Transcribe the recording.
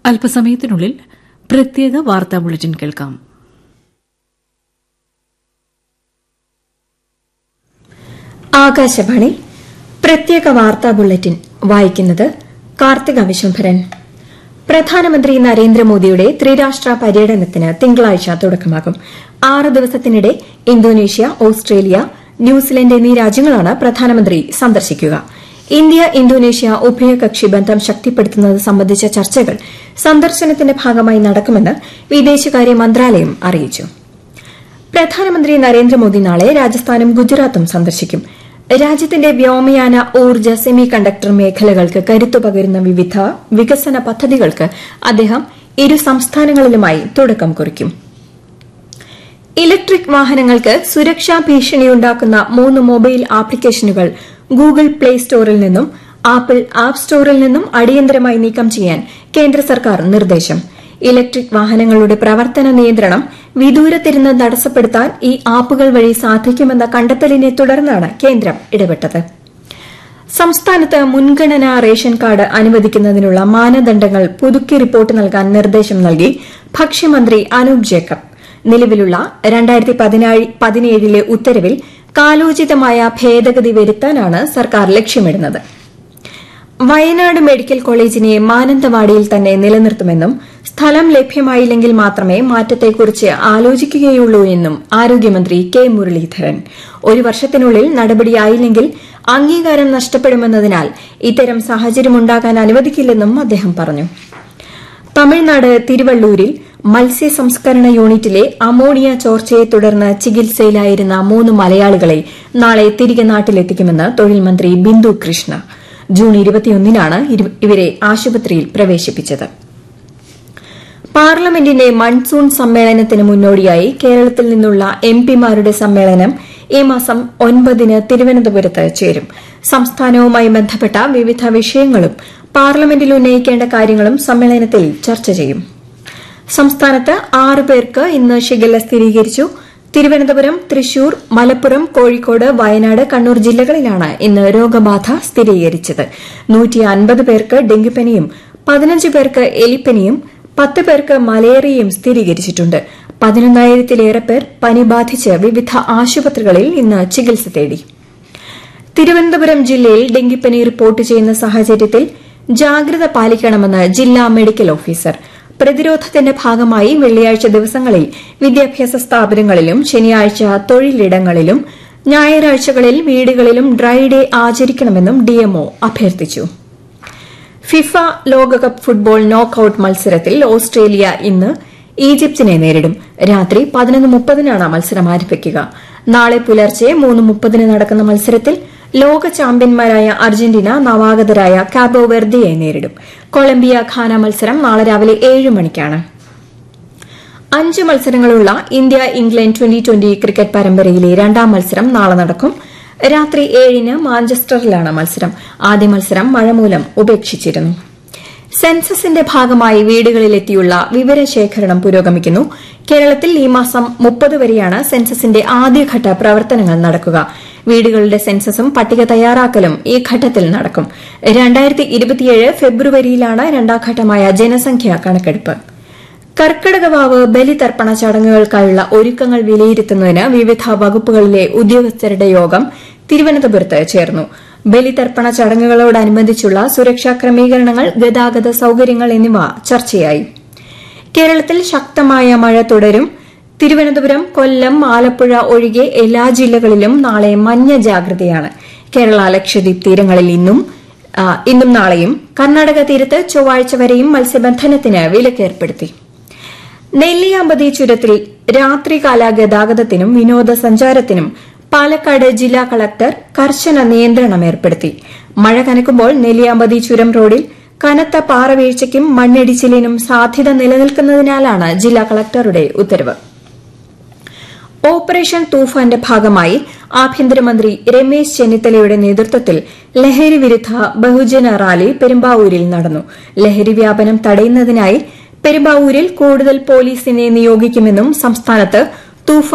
അല്പസമയത്തിനുള്ളിൽ പ്രത്യേക വാർത്താ ബുള്ളറ്റിൻ കേൾക്കാം ആകാശവാണി പ്രത്യേക വാർത്താ ബുള്ളറ്റിൻ വായിക്കുന്നത് കാർത്തിക വിശംഭരൻ പ്രധാനമന്ത്രി നരേന്ദ്രമോദിയുടെ ത്രിരാഷ്ട്ര പര്യടനത്തിന് തിങ്കളാഴ്ച തുടക്കമാകും ആറ് ദിവസത്തിനിടെ ഇന്തോനേഷ്യ ഓസ്ട്രേലിയ ന്യൂസിലൻഡ് എന്നീ രാജ്യങ്ങളാണ് പ്രധാനമന്ത്രി സന്ദർശിക്കുക ഇന്ത്യ ഇന്തോനേഷ്യ ഉഭയകക്ഷി ബന്ധം ശക്തിപ്പെടുത്തുന്നത് സംബന്ധിച്ച ചർച്ചകൾ സന്ദർശനത്തിന്റെ ഭാഗമായി നടക്കുമെന്ന് വിദേശകാര്യ മന്ത്രാലയം അറിയിച്ചു പ്രധാനമന്ത്രി നരേന്ദ്രമോദി നാളെ രാജസ്ഥാനും ഗുജറാത്തും സന്ദർശിക്കും രാജ്യത്തിന്റെ വ്യോമയാന ഊർജ്ജ സെമി കണ്ടക്ടർ മേഖലകൾക്ക് കരുത്തു പകരുന്ന വിവിധ വികസന പദ്ധതികൾക്ക് അദ്ദേഹം ഇരു സംസ്ഥാനങ്ങളിലുമായി തുടക്കം കുറിക്കും ഇലക്ട്രിക് വാഹനങ്ങൾക്ക് സുരക്ഷാ ഭീഷണിയുണ്ടാക്കുന്ന മൂന്ന് മൊബൈൽ ആപ്ലിക്കേഷനുകൾ ഗൂഗിൾ പ്ലേ സ്റ്റോറിൽ നിന്നും ആപ്പിൾ ആപ്പ് സ്റ്റോറിൽ നിന്നും അടിയന്തരമായി നീക്കം ചെയ്യാൻ കേന്ദ്ര സർക്കാർ നിർദ്ദേശം ഇലക്ട്രിക് വാഹനങ്ങളുടെ പ്രവർത്തന നിയന്ത്രണം വിദൂരത്തിരുന്ന് തടസ്സപ്പെടുത്താൻ ഈ ആപ്പുകൾ വഴി സാധിക്കുമെന്ന കണ്ടെത്തലിനെ തുടർന്നാണ് കേന്ദ്രം ഇടപെട്ടത് സംസ്ഥാനത്ത് മുൻഗണനാ റേഷൻ കാർഡ് അനുവദിക്കുന്നതിനുള്ള മാനദണ്ഡങ്ങൾ പുതുക്കി റിപ്പോർട്ട് നൽകാൻ നിർദ്ദേശം നൽകി ഭക്ഷ്യമന്ത്രി അനൂപ് ജേക്കബ് നിലവിലുള്ള രണ്ടായിരത്തി പതിനേഴിലെ ഉത്തരവിൽ കാലോചിതമായ ഭേദഗതി വരുത്താനാണ് സർക്കാർ ലക്ഷ്യമിടുന്നത് വയനാട് മെഡിക്കൽ കോളേജിനെ മാനന്തവാടിയിൽ തന്നെ നിലനിർത്തുമെന്നും സ്ഥലം ലഭ്യമായില്ലെങ്കിൽ മാത്രമേ മാറ്റത്തെക്കുറിച്ച് ആലോചിക്കുകയുള്ളൂ എന്നും ആരോഗ്യമന്ത്രി കെ മുരളീധരൻ ഒരു വർഷത്തിനുള്ളിൽ നടപടിയായില്ലെങ്കിൽ അംഗീകാരം നഷ്ടപ്പെടുമെന്നതിനാൽ ഇത്തരം സാഹചര്യമുണ്ടാകാൻ അനുവദിക്കില്ലെന്നും അദ്ദേഹം പറഞ്ഞു തമിഴ്നാട് തിരുവള്ളൂരിൽ മത്സ്യ സംസ്കരണ യൂണിറ്റിലെ അമോണിയ ചോർച്ചയെ തുടർന്ന് ചികിത്സയിലായിരുന്ന മൂന്ന് മലയാളികളെ നാളെ തിരികെ നാട്ടിലെത്തിക്കുമെന്ന് തൊഴിൽ മന്ത്രി ബിന്ദു കൃഷ്ണ ജൂൺ ഇരുപത്തിയൊന്നിനാണ് ഇവരെ ആശുപത്രിയിൽ പ്രവേശിപ്പിച്ചത് പാർലമെന്റിന്റെ മൺസൂൺ സമ്മേളനത്തിന് മുന്നോടിയായി കേരളത്തിൽ നിന്നുള്ള എം പിമാരുടെ സമ്മേളനം ഈ മാസം ഒൻപതിന് തിരുവനന്തപുരത്ത് ചേരും സംസ്ഥാനവുമായി ബന്ധപ്പെട്ട വിവിധ വിഷയങ്ങളും പാർലമെന്റിൽ ഉന്നയിക്കേണ്ട കാര്യങ്ങളും സമ്മേളനത്തിൽ ചർച്ച ചെയ്യും സംസ്ഥാനത്ത് ആറ് പേർക്ക് ഇന്ന് ഷിഗല്ല സ്ഥിരീകരിച്ചു തിരുവനന്തപുരം തൃശൂർ മലപ്പുറം കോഴിക്കോട് വയനാട് കണ്ണൂർ ജില്ലകളിലാണ് ഇന്ന് രോഗബാധ സ്ഥിരീകരിച്ചത് പേർക്ക് ഡെങ്കിപ്പനിയും പതിനഞ്ച് പേർക്ക് എലിപ്പനിയും പത്ത് പേർക്ക് മലേറിയയും സ്ഥിരീകരിച്ചിട്ടുണ്ട് പതിനൊന്നായിരത്തിലേറെ പേർ പനി ബാധിച്ച് വിവിധ ആശുപത്രികളിൽ ഇന്ന് ചികിത്സ തേടി തിരുവനന്തപുരം ജില്ലയിൽ ഡെങ്കിപ്പനി റിപ്പോർട്ട് ചെയ്യുന്ന സാഹചര്യത്തിൽ ജാഗ്രത പാലിക്കണമെന്ന് ജില്ലാ മെഡിക്കൽ ഓഫീസർ പ്രതിരോധത്തിന്റെ ഭാഗമായി വെള്ളിയാഴ്ച ദിവസങ്ങളിൽ വിദ്യാഭ്യാസ സ്ഥാപനങ്ങളിലും ശനിയാഴ്ച തൊഴിലിടങ്ങളിലും ഞായറാഴ്ചകളിൽ വീടുകളിലും ഡ്രൈ ഡേ ആചരിക്കണമെന്നും ഡിഎംഒ അഭ്യർത്ഥിച്ചു ഫിഫ ലോകകപ്പ് ഫുട്ബോൾ നോക്കൌട്ട് മത്സരത്തിൽ ഓസ്ട്രേലിയ ഇന്ന് ഈജിപ്തിനെ നേരിടും രാത്രി പതിനൊന്ന് മുപ്പതിനാണ് മത്സരം ആരംഭിക്കുക നാളെ പുലർച്ചെ മൂന്ന് മുപ്പതിന് നടക്കുന്ന മത്സരത്തിൽ ലോക ചാമ്പ്യന്മാരായ അർജന്റീന നവാഗതരായ കാബോ വെർദിയെ നേരിടും കൊളംബിയ ഖാന മത്സരം നാളെ രാവിലെ ഏഴ് മണിക്കാണ് അഞ്ച് മത്സരങ്ങളുള്ള India England twenty twenty cricket പരമ്പരയിലെ രണ്ടാം മത്സരം നാളെ നടക്കും രാത്രി ഏഴിന് മാഞ്ചസ്റ്ററിലാണ് മത്സരം ആദ്യ മത്സരം മഴ മൂലം ഉപേക്ഷിച്ചിരുന്നു സെൻസസിന്റെ ഭാഗമായി വീടുകളിലെത്തിയുള്ള വിവരശേഖരണം പുരോഗമിക്കുന്നു കേരളത്തിൽ ഈ മാസം മുപ്പത് വരെയാണ് സെൻസസിന്റെ ആദ്യഘട്ട പ്രവർത്തനങ്ങൾ നടക്കുക വീടുകളുടെ സെൻസസും പട്ടിക തയ്യാറാക്കലും ഈ ഘട്ടത്തിൽ നടക്കും ഫെബ്രുവരിയിലാണ് രണ്ടാം ഘട്ടമായ ജനസംഖ്യാ കണക്കെടുപ്പ് കർക്കിടകവാവ് ബലിതർപ്പണ ചടങ്ങുകൾക്കായുള്ള ഒരുക്കങ്ങൾ വിലയിരുത്തുന്നതിന് വിവിധ വകുപ്പുകളിലെ ഉദ്യോഗസ്ഥരുടെ യോഗം തിരുവനന്തപുരത്ത് ചേർന്നു ബലിതർപ്പണ ചടങ്ങുകളോടനുബന്ധിച്ചുള്ള സുരക്ഷാ ക്രമീകരണങ്ങൾ ഗതാഗത സൌകര്യങ്ങൾ എന്നിവ ചർച്ചയായി കേരളത്തിൽ ശക്തമായ മഴ തുടരും തിരുവനന്തപുരം കൊല്ലം ആലപ്പുഴ ഒഴികെ എല്ലാ ജില്ലകളിലും നാളെ മഞ്ഞ ജാഗ്രതയാണ് കേരള ലക്ഷദ്വീപ് തീരങ്ങളിൽ ഇന്നും ഇന്നും നാളെയും കർണാടക തീരത്ത് ചൊവ്വാഴ്ച വരെയും മത്സ്യബന്ധനത്തിന് വിലക്കേർപ്പെടുത്തി നെല്ലിയാമ്പതി ചുരത്തിൽ രാത്രികാല ഗതാഗതത്തിനും വിനോദസഞ്ചാരത്തിനും പാലക്കാട് ജില്ലാ കളക്ടർ കർശന നിയന്ത്രണം ഏർപ്പെടുത്തി മഴ കനക്കുമ്പോൾ നെല്ലിയാമ്പതി ചുരം റോഡിൽ കനത്ത പാറവീഴ്ചയ്ക്കും മണ്ണിടിച്ചിലിനും സാധ്യത നിലനിൽക്കുന്നതിനാലാണ് ജില്ലാ കളക്ടറുടെ ഉത്തരവ് ഓപ്പറേഷൻ തൂഫാന്റെ ഭാഗമായി ആഭ്യന്തരമന്ത്രി രമേശ് ചെന്നിത്തലയുടെ നേതൃത്വത്തിൽ ലഹരി വിരുദ്ധ ബഹുജന റാലി പെരുമ്പാവൂരിൽ നടന്നു ലഹരി വ്യാപനം തടയുന്നതിനായി പെരുമ്പാവൂരിൽ കൂടുതൽ പോലീസിനെ നിയോഗിക്കുമെന്നും സംസ്ഥാനത്ത് തൂഫാൻ